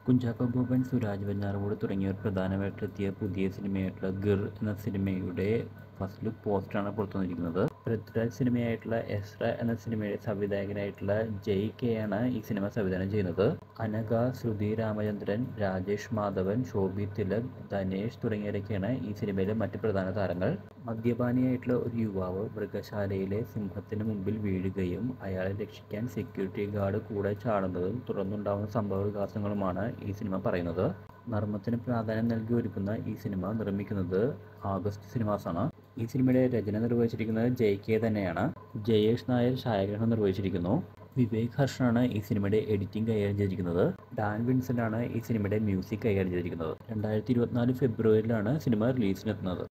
കുഞ്ചാക്കോ ബോബൻ സുരാജ് വെഞ്ഞാറമൂട് തുടങ്ങിയവർ പ്രധാനമായിട്ടെത്തിയ പുതിയ സിനിമയായിട്ടുള്ള ഗിർ എന്ന സിനിമയുടെ ഫസ്റ്റ് ലുക്ക് പോസ്റ്ററാണ് പുറത്തു വന്നിരിക്കുന്നത് പൃഥ്വിരാജ് സിനിമയായിട്ടുള്ള എസ്ര എന്ന സിനിമയുടെ സംവിധായകനായിട്ടുള്ള ജയ് കെ ആണ് ഈ സിനിമ സംവിധാനം ചെയ്യുന്നത് അനഘ ശ്രുതി രാമചന്ദ്രൻ രാജേഷ് മാധവൻ ശോഭി തിലക് ധനേഷ് തുടങ്ങിയവരൊക്കെയാണ് ഈ സിനിമയിലെ മറ്റ് പ്രധാന താരങ്ങൾ മദ്യപാനിയായിട്ടുള്ള ഒരു യുവാവ് മൃഗശാലയിലെ സിംഹത്തിന് മുമ്പിൽ വീഴുകയും അയാളെ രക്ഷിക്കാൻ സെക്യൂരിറ്റി ഗാർഡ് കൂടെ ചാടുന്നതും തുടർന്നുണ്ടാകുന്ന സംഭവ വികാസങ്ങളുമാണ് ഈ സിനിമ പറയുന്നത് നർമ്മത്തിന് പ്രാധാന്യം നൽകി ഒരുക്കുന്ന ഈ സിനിമ നിർമ്മിക്കുന്നത് ആഗസ്റ്റ് സിനിമാസാണ് ഈ സിനിമയുടെ രചന നിർവഹിച്ചിരിക്കുന്നത് ജയ് കെ തന്നെയാണ് ജയേഷ് നായർ ഛായാഗ്രഹണം നിർവഹിച്ചിരിക്കുന്നു വിവേക് ഹർഷനാണ് ഈ സിനിമയുടെ എഡിറ്റിംഗ് കൈകാര്യം ചെയ്തിരിക്കുന്നത് ഡാൻ വിൻസെൻ്റ് ആണ് ഈ സിനിമയുടെ മ്യൂസിക് കൈകാര്യം ചെയ്തിരിക്കുന്നത് രണ്ടായിരത്തി ഇരുപത്തിനാല് ഫെബ്രുവരിയിലാണ് സിനിമ റിലീസിനെത്തുന്നത്